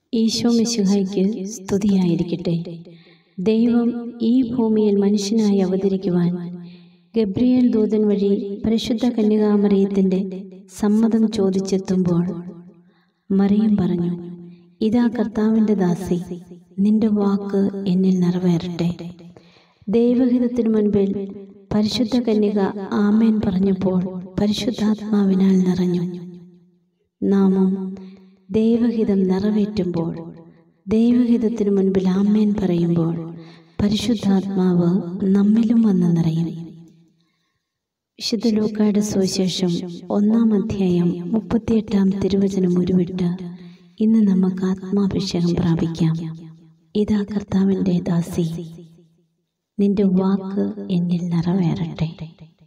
ഈശോ മിശിഹായ്ക്ക് സ്തുതിയായിരിക്കട്ടെ ദൈവം ഈ ഭൂമിയിൽ മനുഷ്യനായി അവതരിക്കുവാൻ ഗബ്രിയേൽ ദൂതൻ വഴി പരിശുദ്ധ കന്യകാമറിയത്തിൻ്റെ സമ്മതം ചോദിച്ചെത്തുമ്പോൾ മറിയം പറഞ്ഞു ഇതാ കർത്താവിൻ്റെ ദാസി നിന്റെ വാക്ക് എന്നിൽ നിറവേറട്ടെ ദൈവഹിതത്തിനു മുൻപിൽ പരിശുദ്ധ കന്യക ആമേൻ പറഞ്ഞപ്പോൾ പരിശുദ്ധാത്മാവിനാൽ നിറഞ്ഞു നാമം ദൈവഹിതം നിറവേറ്റുമ്പോൾ ദൈവഹിതത്തിനു മുൻപിൽ ആമേൻ പറയുമ്പോൾ പരിശുദ്ധാത്മാവ് നമ്മിലും വന്ന് നിറയും വിശുദ്ധ ലൂക്കായുടെ സുവിശേഷം ഒന്നാം അധ്യായം മുപ്പത്തിയെട്ടാം തിരുവചനം ഉരുവിട്ട് ഇന്ന് നമുക്ക് ആത്മാഭിഷേകം പ്രാപിക്കാം ഇതാ കർത്താവിൻ്റെ ദാസി നിന്റെ വാക്ക് എന്നിൽ നിറവേറട്ടെ